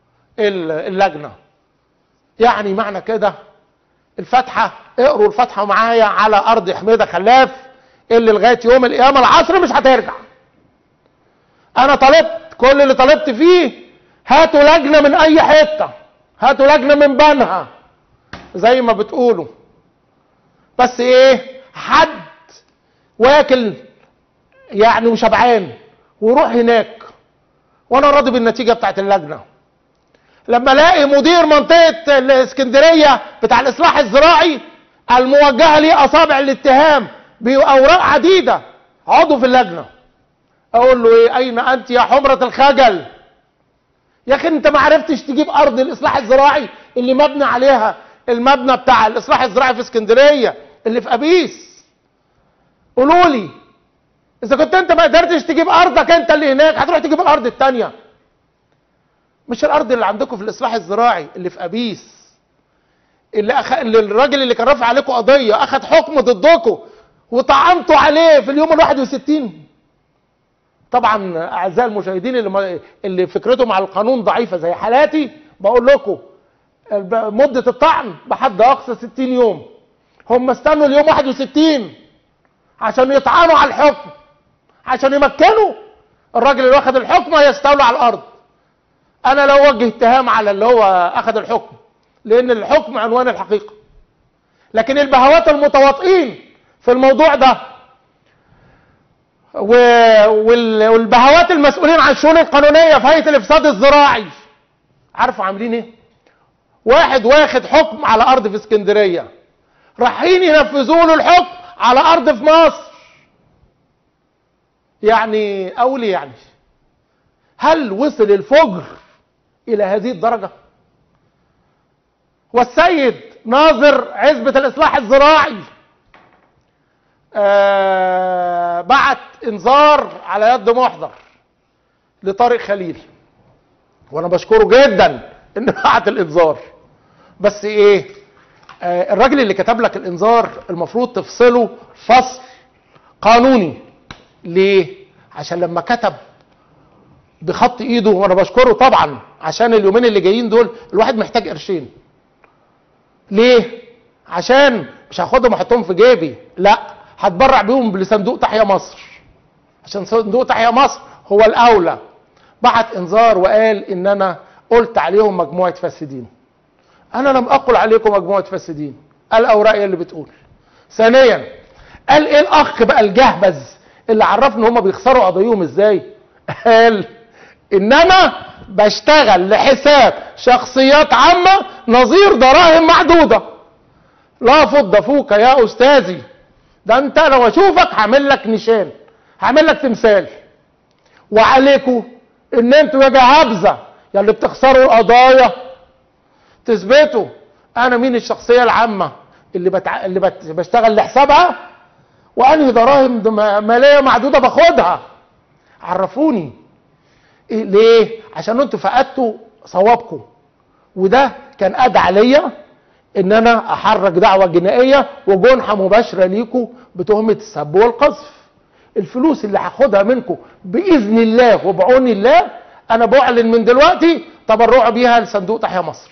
اللجنه يعني معنى كده الفاتحه اقروا الفاتحه معايا على ارض حميده خلاف اللي لغايه يوم القيامه العصر مش هترجع انا طلبت كل اللي طلبت فيه هاتوا لجنه من اي حته هاتوا لجنه من بنها زي ما بتقولوا بس ايه حد واكل يعني وشبعان ويروح هناك وانا راضي بالنتيجه بتاعت اللجنه لما الاقي مدير منطقه الاسكندريه بتاع الاصلاح الزراعي الموجهه ليه اصابع الاتهام باوراق عديده عضو في اللجنه اقول له ايه اين انت يا حمره الخجل يا اخي انت ما عرفتش تجيب ارض الاصلاح الزراعي اللي مبني عليها المبنى بتاع الاصلاح الزراعي في اسكندريه اللي في ابيس قولوا لي اذا كنت انت ما قدرتش تجيب ارضك انت اللي هناك هتروح تجيب الارض الثانيه مش الارض اللي عندكم في الاصلاح الزراعي اللي في ابيس اللي, أخ... اللي الراجل اللي كان رافع عليكم قضيه اخذ حكم ضدكم وطعنتوا عليه في اليوم ال 61 طبعا اعزائي المشاهدين اللي ما... اللي فكرتهم على القانون ضعيفه زي حالاتي بقول لكم مده الطعن بحد اقصى 60 يوم هم استنوا اليوم 61 عشان يطعنوا على الحكم عشان يمكنوا الراجل اللي واخد الحكم يستولى على الارض انا لو وجه اتهام على اللي هو اخذ الحكم لان الحكم عنوان الحقيقه لكن البهوات المتواطئين في الموضوع ده والبهوات المسؤولين عن الشؤون القانونيه في هيئه الافساد الزراعي عارفوا عاملين ايه واحد واخد حكم على ارض في اسكندريه رايحين ينفذوا له الحكم على ارض في مصر يعني اقول يعني هل وصل الفجر الى هذه الدرجه والسيد ناظر عزبة الإصلاح الزراعي آه بعت انذار على يد محضر لطارق خليل وانا بشكره جدا انه بعت الانذار بس ايه آه الراجل اللي كتب لك الانذار المفروض تفصله فصل قانوني ليه عشان لما كتب بخط ايده وانا بشكره طبعا عشان اليومين اللي جايين دول الواحد محتاج قرشين ليه عشان مش هاخدهم احطهم في جيبي لا هتبرع بيهم لصندوق تحيا مصر عشان صندوق تحيا مصر هو الاولى بعت انذار وقال ان انا قلت عليهم مجموعه فاسدين انا لم اقل عليكم مجموعه فاسدين الاوراق هي اللي بتقول ثانيا قال ايه الاخ بقى الجهبذ اللي عرفنا هم بيخسروا قضاياهم ازاي قال ان انا بشتغل لحساب شخصيات عامة نظير دراهم معدودة لا فض فوق يا استاذي ده انت لو اشوفك هعمل لك نشان هعمل لك تمثال وعليكم ان انتوا يا جهابزه يا اللي بتخسروا القضايا تثبتوا انا مين الشخصيه العامه اللي بتع... اللي بت... بشتغل لحسابها وانهي دراهم ماليه معدوده باخدها عرفوني إيه ليه عشان انتوا فقدتوا صوابكم وده كان ادعى ليا ان انا احرك دعوه جنائيه وجنحه مباشره ليكم بتهمه السب والقذف الفلوس اللي هاخدها منكم باذن الله وبعون الله انا بعلن من دلوقتي تبرعوا بيها لصندوق تحيا مصر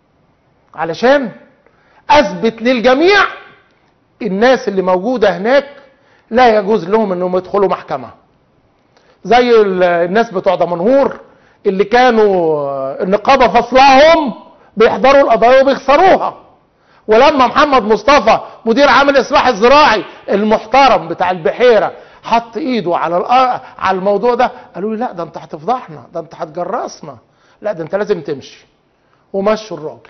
علشان اثبت للجميع الناس اللي موجوده هناك لا يجوز لهم انهم يدخلوا محكمه زي الناس بتوع دمنهور اللي كانوا النقابه فصلهم بيحضروا القضايا وبيخسروها ولما محمد مصطفى مدير عام الاصلاح الزراعي المحترم بتاع البحيره حط ايده على على الموضوع ده قالوا لي لا ده انت هتفضحنا ده انت هتجرسنا لا ده انت لازم تمشي ومشوا الراجل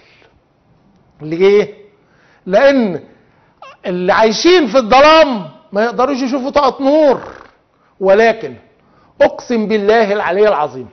ليه لان اللي عايشين في الظلام ما يقدروش يشوفوا طاقة نور ولكن اقسم بالله العلي العظيم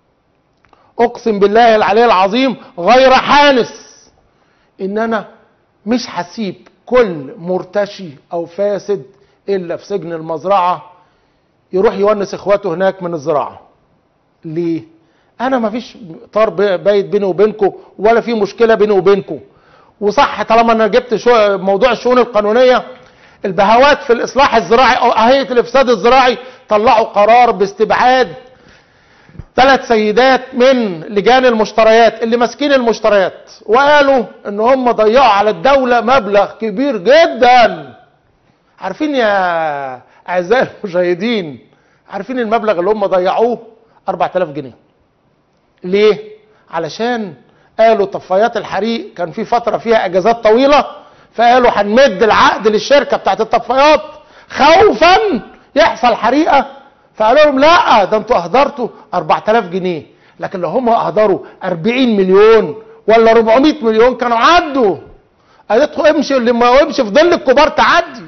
اقسم بالله العلي العظيم غير حانس ان انا مش هسيب كل مرتشي او فاسد الا في سجن المزرعه يروح يونس اخواته هناك من الزراعه ليه انا ما فيش طار بايت بيني وبينكم ولا في مشكله بيني وبينكم وصح طالما انا جبت شو موضوع الشؤون القانونيه البهوات في الاصلاح الزراعي او هيئه الافساد الزراعي طلعوا قرار باستبعاد ثلاث سيدات من لجان المشتريات اللي ماسكين المشتريات وقالوا ان هم ضيعوا على الدولة مبلغ كبير جدا عارفين يا اعزائي المشاهدين عارفين المبلغ اللي هم ضيعوه 4000 جنيه ليه علشان قالوا طفايات الحريق كان في فترة فيها اجازات طويلة فقالوا هنمد العقد للشركة بتاعت الطفايات خوفا يحصل حريقة فقالوا لهم لا ده انتوا اهدرتوا 4000 جنيه لكن لو هم اهدروا 40 مليون ولا 400 مليون كانوا عدوا قالت له امشي اللي ما امشي في ظل الكبار تعدي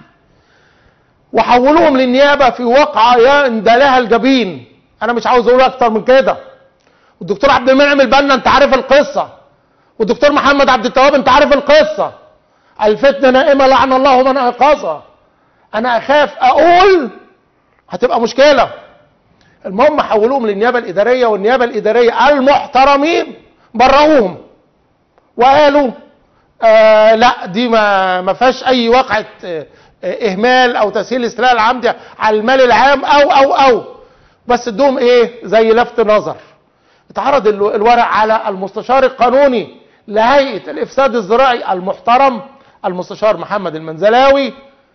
وحولوهم للنيابه في واقعه يندى لها الجبين انا مش عاوز اقول اكتر من كده والدكتور عبد المنعم البنا انت عارف القصه والدكتور محمد عبد التواب انت عارف القصه الفتنه نائمه لعن الله من ايقظها انا اخاف اقول هتبقى مشكلة المهم حولوهم للنيابة الإدارية والنيابة الإدارية المحترمين بروهم وقالوا آه لا دي ما ما فيهاش أي وقعة آه إهمال أو تسهيل استيلاء العمدي على المال العام أو أو أو بس ادوهم إيه زي لفت نظر اتعرض الورق على المستشار القانوني لهيئة الإفساد الزراعي المحترم المستشار محمد المنزلاوي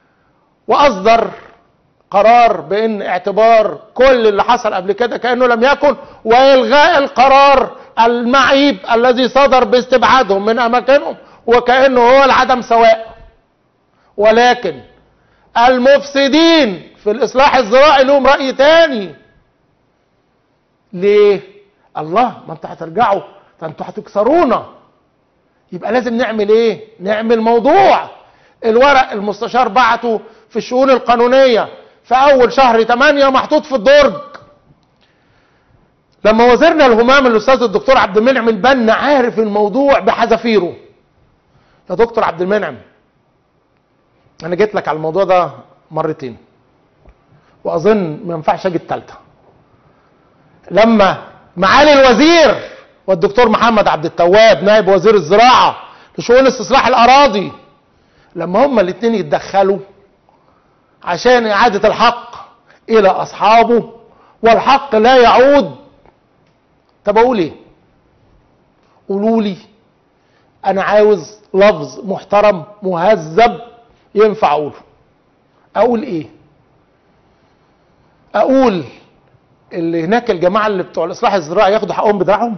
وأصدر قرار بان اعتبار كل اللي حصل قبل كده كانه لم يكن والغاء القرار المعيب الذي صدر باستبعادهم من اماكنهم وكانه هو العدم سواء ولكن المفسدين في الاصلاح الزراعي لهم راي تاني ليه الله ما انتوا هترجعوا ده انتوا هتكسرونا يبقى لازم نعمل ايه نعمل موضوع الورق المستشار بعته في الشؤون القانونيه في اول شهر 8 محطوط في الدرج لما وزيرنا الهمام الاستاذ الدكتور عبد المنعم البنا عارف الموضوع بحذافيره يا دكتور عبد المنعم انا جيت لك على الموضوع ده مرتين واظن ما ينفعش اجي الثالثه لما معالي الوزير والدكتور محمد عبد التواب نائب وزير الزراعه لشؤون استصلاح الاراضي لما هما الاثنين يتدخلوا عشان إعادة الحق إلى أصحابه والحق لا يعود طب أقول إيه؟ قولوا لي أنا عاوز لفظ محترم مهذب ينفع أقوله أقول إيه؟ أقول اللي هناك الجماعة اللي بتوع الإصلاح الزراعي ياخدوا حقهم بدراعهم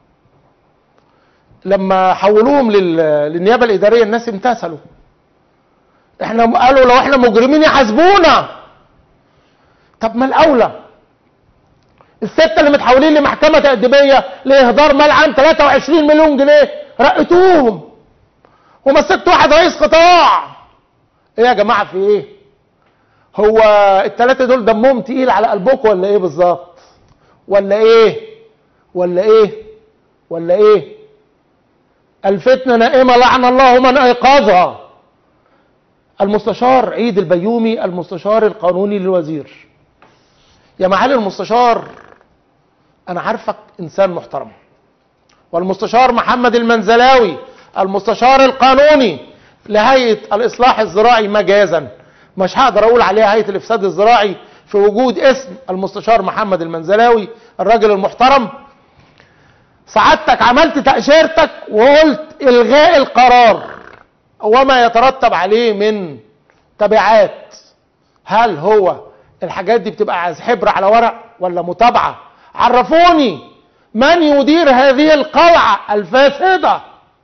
لما حولوهم للنيابة الإدارية الناس امتثلوا احنا قالوا لو احنا مجرمين يحاسبونا طب ما الاولى الستة اللي متحولين لمحكمة تأديبية لإهدار مال عام 23 مليون جنيه رقتوهم ومسكت واحد رئيس قطاع ايه يا جماعة في ايه هو التلاتة دول دمهم تقيل على قلبكم ولا ايه بالظبط ولا ايه ولا ايه ولا ايه الفتنة نائمة لعن الله من ايقظها المستشار عيد البيومي المستشار القانوني للوزير يا معالي المستشار انا عارفك انسان محترم والمستشار محمد المنزلاوي المستشار القانوني لهيئه الاصلاح الزراعي مجازا مش هقدر اقول عليها هيئه الافساد الزراعي في وجود اسم المستشار محمد المنزلاوي الراجل المحترم سعادتك عملت تأشيرتك وقلت الغاء القرار وما يترتب عليه من تبعات هل هو الحاجات دي بتبقى عايز حبر على ورق ولا متابعة عرفوني من يدير هذه القلعة الفاسدة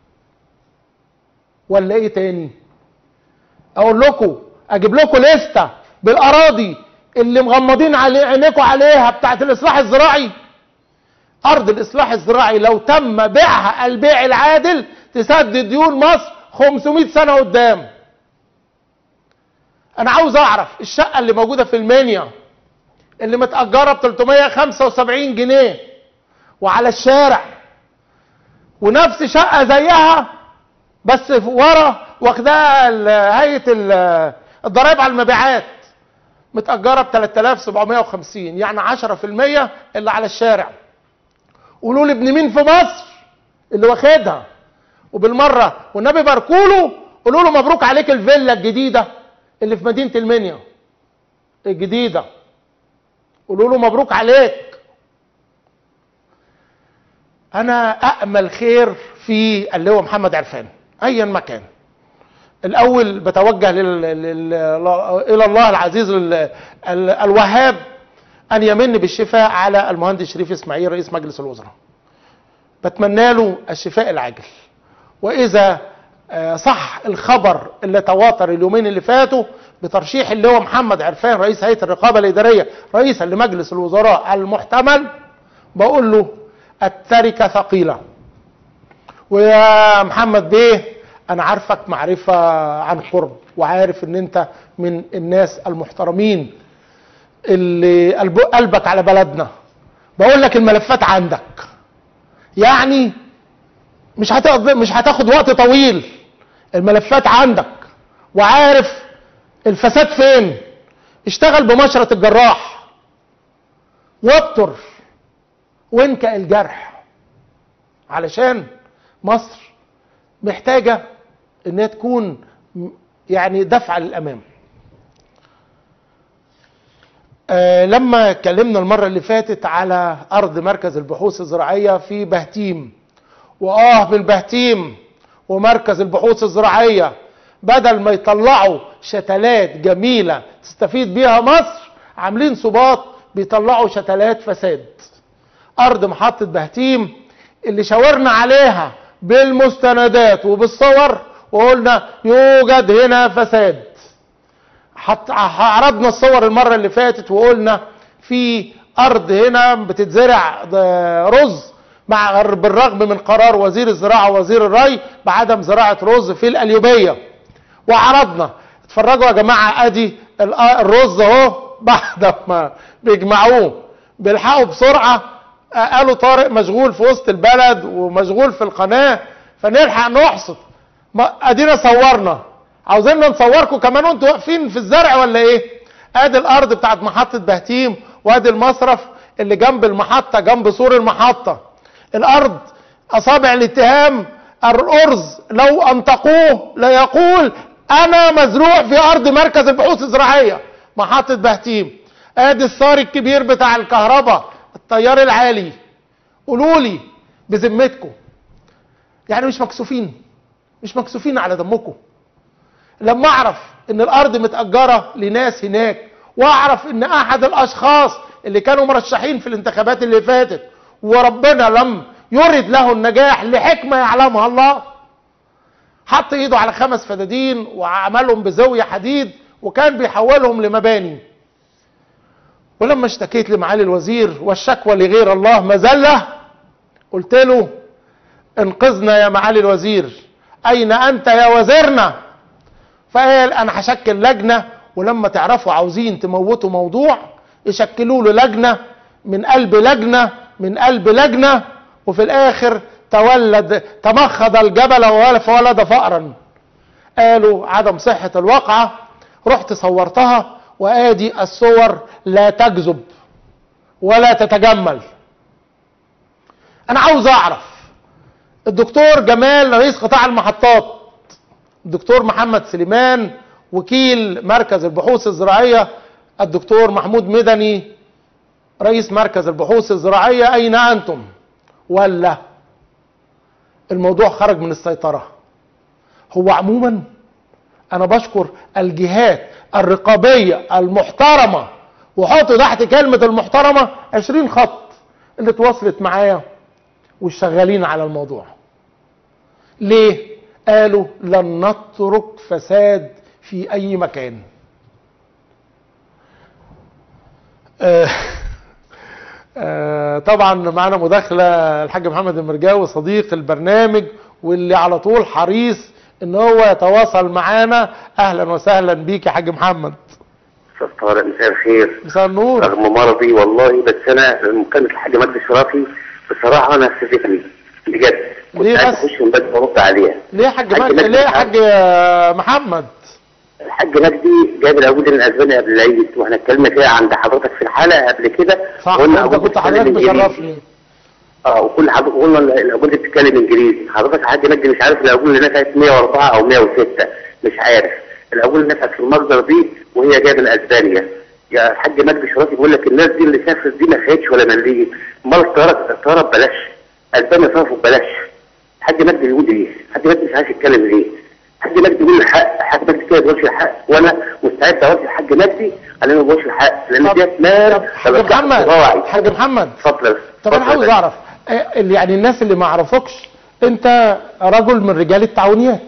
ولا ايه تاني اقول لكم اجيب لكم لستة بالاراضي اللي مغمضين علي عينيكم عليها بتاعت الاصلاح الزراعي ارض الاصلاح الزراعي لو تم بيعها البيع العادل تسدد ديون مصر 500 سنه قدام انا عاوز اعرف الشقه اللي موجوده في المنيا اللي متاجره ب 375 جنيه وعلى الشارع ونفس شقه زيها بس ورا واخداها ال- هيئه ال- الضرايب على المبيعات متاجره ب 3750 يعني 10% اللي على الشارع قولوا لي ابن مين في مصر اللي واخدها وبالمره والنبي باركوله قولوا له مبروك عليك الفيلا الجديده اللي في مدينه المنيا الجديده قولوا له مبروك عليك انا امل خير في اللواء محمد عرفان ايا ما كان الاول بتوجه لل... لل... الى الله العزيز ال... ال... الوهاب ان يمن بالشفاء على المهندس شريف اسماعيل رئيس مجلس الوزراء بتمنى له الشفاء العاجل واذا آه، صح الخبر اللي تواتر اليومين اللي فاتوا بترشيح اللواء محمد عرفان رئيس هيئه الرقابه الاداريه رئيسا لمجلس الوزراء المحتمل بقول له التركه ثقيله ويا محمد بيه انا عارفك معرفه عن قرب وعارف ان انت من الناس المحترمين اللي قلب- قلبك على بلدنا بقول لك الملفات عندك يعني مش هتاخد مش هتاخد وقت طويل الملفات عندك وعارف الفساد فين اشتغل بمشرط الجراح وابتر وانكأ الجرح علشان مصر محتاجة انها تكون م- يعني دفعة للامام آه لما اتكلمنا المرة اللي فاتت على ارض مركز البحوث الزراعية في بهتيم واه من بهتيم ومركز البحوث الزراعية بدل ما يطلعوا شتلات جميلة تستفيد بيها مصر عاملين صباط بيطلعوا شتلات فساد ارض محطة بهتيم اللي شاورنا عليها بالمستندات وبالصور وقلنا يوجد هنا فساد حط عرضنا الصور المرة اللي فاتت وقلنا في ارض هنا بتتزرع ده رز مع بالرغم من قرار وزير الزراعة ووزير الري بعدم زراعة رز في القليوبية وعرضنا اتفرجوا يا جماعة ادي ال- الرز اهو بعد ما بيجمعوه بيلحقوا بسرعة آه، قالوا طارق مشغول في وسط البلد ومشغول في القناة فنلحق نحصد ما ادينا صورنا عاوزيننا نصوركم كمان وانتوا واقفين في الزرع ولا ايه ادي الارض بتاعت محطة بهتيم وادي المصرف اللي جنب المحطة جنب سور المحطة الارض اصابع الاتهام الارز لو انطقوه ليقول انا مزروع في ارض مركز البحوث الزراعيه محطه بهتيم ادي الصار الكبير بتاع الكهرباء التيار العالي قولوا لي بذمتكم يعني مش مكسوفين مش مكسوفين على دمكم لما اعرف ان الارض متاجره لناس هناك واعرف ان احد الاشخاص اللي كانوا مرشحين في الانتخابات اللي فاتت وربنا لم يرد له النجاح لحكمه يعلمها الله حط ايده على خمس فدادين وعملهم بزاويه حديد وكان بيحولهم لمباني ولما اشتكيت لمعالي الوزير والشكوى لغير الله مذله قلت له انقذنا يا معالي الوزير اين انت يا وزيرنا فقال انا هشكل لجنه ولما تعرفوا عاوزين تموتوا موضوع يشكلوا له لجنه من قلب لجنه من قلب لجنه وفي الاخر تولد تمخض الجبل وولد- فولد فأرا قالوا عدم صحة الواقعة رحت صورتها وادي الصور لا تكذب ولا تتجمل انا عاوز اعرف الدكتور جمال رئيس قطاع المحطات الدكتور محمد سليمان وكيل مركز البحوث الزراعية الدكتور محمود مدني رئيس مركز البحوث الزراعية أين أنتم ولا الموضوع خرج من السيطرة هو عموما أنا بشكر الجهات الرقابية المحترمة وحط تحت كلمة المحترمة 20 خط اللي تواصلت معايا والشغالين على الموضوع ليه قالوا لن نترك فساد في اي مكان آه، آه، طبعا معانا مداخله الحاج محمد المرجاوي صديق البرنامج واللي على طول حريص ان هو يتواصل معانا اهلا وسهلا بيك يا حاج محمد استاذ طارق مساء الخير مساء النور رغم مرضي والله بس انا مكالمة الحاج مجدي الشرافي بصراحة انا استفدتني بجد كنت ليه عايز بس؟ اخش من بدري وارد عليها ليه يا حاج حاج مجدي مجدي ليه يا مش حاج آه، محمد الحاج مجدي جاب العقود من اسبانيا قبل العيد واحنا اتكلمنا فيها عند حضرتك في الحلقة قبل كده صح قلنا انت عقود كنت حضرتك بتتكلم إنجليزي. مشرفني اه وكل حضرتك قلنا العقود دي بتتكلم انجليزي حضرتك الحاج مجدي مش عارف العقود اللي نفعت 104 او 106 مش عارف العقود اللي نفعت في المصدر دي وهي جايه من اسبانيا يا الحاج مجدي شرافي بيقول لك الناس دي اللي سافرت دي ما خدتش ولا مليم امال الطياره الطياره ببلاش اسبانيا صرفوا ببلاش الحاج مجدي بيقول ايه؟ الحاج مجدي مش عارف يتكلم ليه؟ الحاج مجدي بيقول الحق الحاج مجدي كده بيقولش الحق وانا مستعد اوصي الحاج مجدي على انه ما بيقولش الحق لان طب- ديت مال طب حاج محمد حاج محمد اتفضل طب انا عاوز اعرف آه، اللي يعني الناس اللي ما يعرفوكش انت رجل من رجال التعاونيات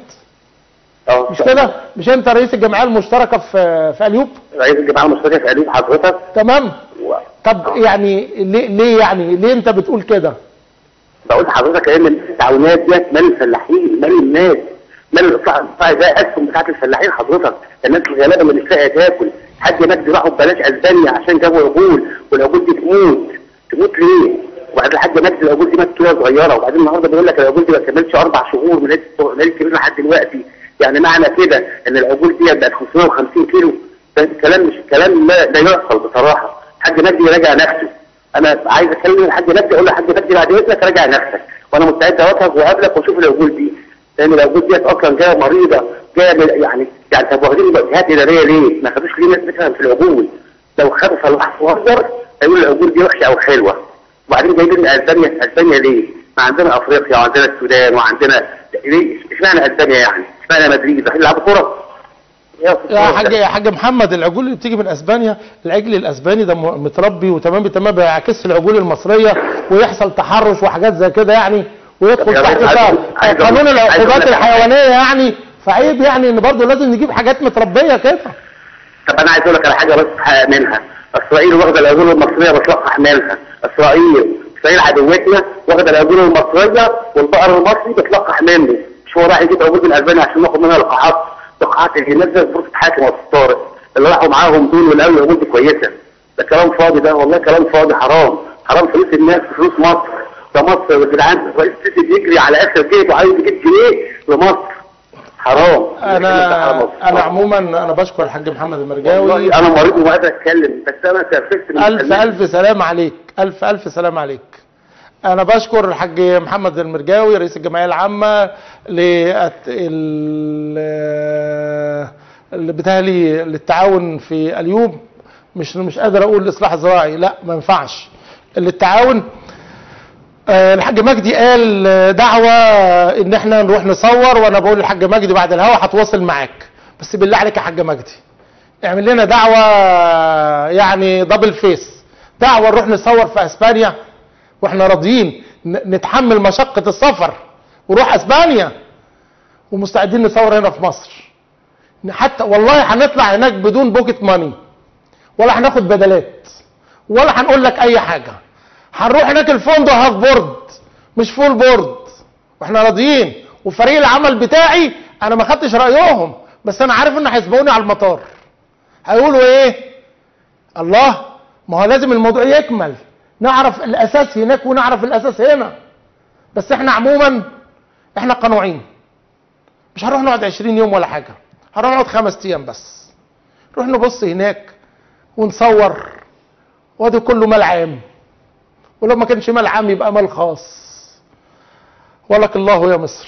اه مش كده مش انت رئيس الجمعيه المشتركه في في اليوب رئيس الجمعيه المشتركه في قليل حضرتك تمام و... طب يعني ليه ليه يعني ليه انت بتقول كده بقول لحضرتك ان التعاونات ديت مال الفلاحين مال الناس مال القطاع القطاع ده اسهم بتاعت الفلاحين حضرتك الناس الغلابه من الفئه تاكل حاج مجدي راحوا ببلاش اسبانيا عشان جابوا عجول والعجول دي تموت تموت ليه؟ وبعدين الحاج مجدي العجول دي ماتت وهي صغيره وبعدين النهارده بيقول لك العجول دي ما كملتش اربع شهور من العيد الكبير لحد دلوقتي يعني معنى كده ان العجول دي بقت 550 كيلو ده كلام مش كلام لا, لا يحصل بصراحه الحاج مجدي يراجع نفسه انا عايز اكلم الحاج مجدي اقول له الحاج مجدي بعد اذنك راجع نفسك وانا مستعد اوافقك واقابلك واشوف العجول دي لان العجول ديت اصلا جايه مريضه جايه من- يعني يعني طب واخدين جهات اداريه ليه؟ ما خدوش ليه ناس بتفهم في العجول لو خدوا صلاح صغير هيقول العجول دي وحشه او حلوه وبعدين جايبين من اسبانيا اسبانيا ليه؟ ما عندنا افريقيا وعندنا السودان وعندنا ليه؟ اشمعنى اسبانيا يعني؟ اشمعنى مدريد؟ رايحين يلعبوا كوره؟ يا حاج يا حاج محمد العجول اللي بتيجي من اسبانيا العجل الاسباني ده م- متربي وتمام تمام بيعكس العجول المصريه ويحصل تحرش وحاجات زي كده يعني ويدخل يا تحت ريت عايز- قا- عايز أقول- قانون عايز أقول العقوبات لك- الحيوانيه يعني فعيب يعني ان برضه لازم نجيب حاجات متربيه كده طب انا عايز اقول لك على حاجه بس تحقق منها اسرائيل واخده العجول المصريه بتلقح منها اسرائيل اسرائيل عدوتنا واخده العجول المصريه والبقر المصري بتلقح منه مش هو راح يجيب عجول من اسبانيا عشان ناخد منها لقاحات لقاحات اللي نزل فرصه حاكم وسط طارق اللي راحوا معاهم دول ولقوا العجول دي كويسه ده كلام فاضي ده والله كلام فاضي حرام حرام فلوس الناس فلوس مصر ده مصر يا جدعان رئيس السيسي بيجري على اخر جيبه وعايز يجيب جنيه لمصر حرام انا انا عموما انا بشكر الحاج محمد المرجاوي والله انا مريض وما قادر اتكلم بس انا سافرت من الف الف سلام عليك الف الف سلام عليك انا بشكر الحاج محمد المرجاوي رئيس الجمعيه العامه ل اللي بتهيألي للتعاون في اليوب مش مش قادر اقول الاصلاح الزراعي لا ما ينفعش للتعاون آه، الحاج مجدي قال آه، دعوة ان احنا نروح نصور وانا بقول للحاج مجدي بعد الهوا هتواصل معاك بس بالله عليك يا حاج مجدي اعمل لنا دعوة آه، يعني دبل فيس دعوة نروح نصور في اسبانيا واحنا راضيين ن- نتحمل مشقة السفر ونروح اسبانيا ومستعدين نصور هنا في مصر حتى والله هنطلع هناك بدون بوكيت ماني ولا هناخد بدلات ولا هنقول لك اي حاجه هنروح هناك الفندق هاف بورد مش فول بورد واحنا راضيين وفريق العمل بتاعي انا ما خدتش رايهم بس انا عارف ان هيسبقوني على المطار هيقولوا ايه الله ما هو لازم الموضوع يكمل نعرف الاساس هناك ونعرف الاساس هنا بس احنا عموما احنا قنوعين مش هنروح نقعد 20 يوم ولا حاجه هنروح نقعد خمس ايام بس نروح نبص هناك ونصور وادي كله مال عام ولو ما كانش مال عام يبقى مال خاص ولك الله يا مصر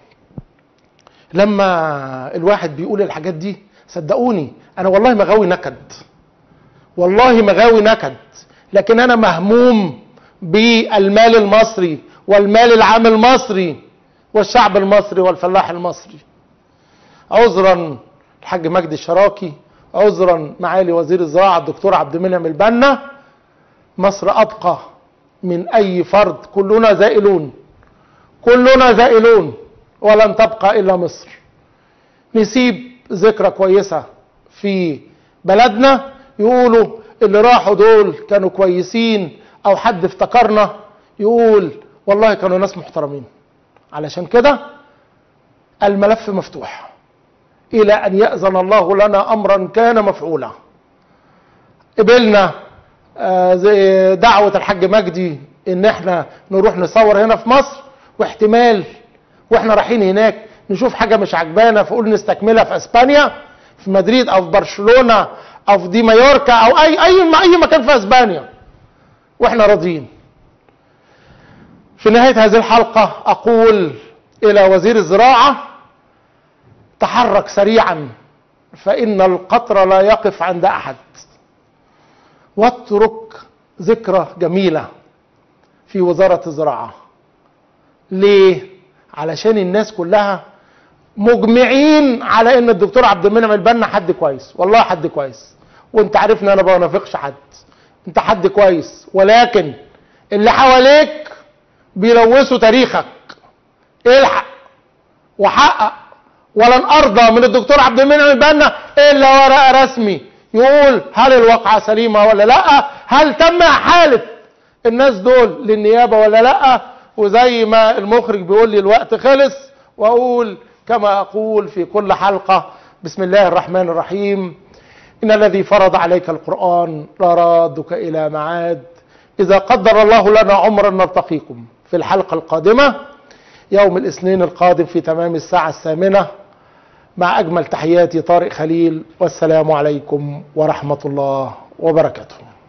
لما الواحد بيقول الحاجات دي صدقوني انا والله مغاوي نكد والله مغاوي نكد لكن انا مهموم بالمال المصري والمال العام المصري والشعب المصري والفلاح المصري عذرا الحاج مجدي الشراكي عذرا معالي وزير الزراعه الدكتور عبد المنعم البنا مصر ابقى من اي فرد كلنا زائلون كلنا زائلون ولن تبقى الا مصر نسيب ذكرى كويسه في بلدنا يقولوا اللي راحوا دول كانوا كويسين او حد افتكرنا يقول والله كانوا ناس محترمين علشان كده الملف مفتوح الى ان ياذن الله لنا امرا كان مفعولا قبلنا آه، زي دعوه الحاج مجدي ان احنا نروح نصور هنا في مصر واحتمال واحنا رايحين هناك نشوف حاجه مش عجبانا فقول نستكملها في اسبانيا في مدريد او في برشلونه او في دي مايوركا او اي اي اي مكان في اسبانيا واحنا راضيين في نهايه هذه الحلقه اقول الى وزير الزراعه تحرك سريعا فان القطر لا يقف عند احد واترك ذكرى جميله في وزاره الزراعه ليه علشان الناس كلها مجمعين على ان الدكتور عبد المنعم البنا حد كويس والله حد كويس وانت عارفني انا ما بنافقش حد انت حد كويس ولكن اللي حواليك بيلوثوا تاريخك الحق وحقق ولن ارضى من الدكتور عبد المنعم البنا الا ورقه رسمي يقول هل الواقعه سليمه ولا لا هل تم احاله الناس دول للنيابه ولا لا وزي ما المخرج بيقول لي الوقت خلص واقول كما اقول في كل حلقه بسم الله الرحمن الرحيم ان الذي فرض عليك القران لرادك الى معاد اذا قدر الله لنا عمرا نلتقيكم في الحلقه القادمه يوم الاثنين القادم في تمام الساعه الثامنه مع اجمل تحياتي طارق خليل والسلام عليكم ورحمه الله وبركاته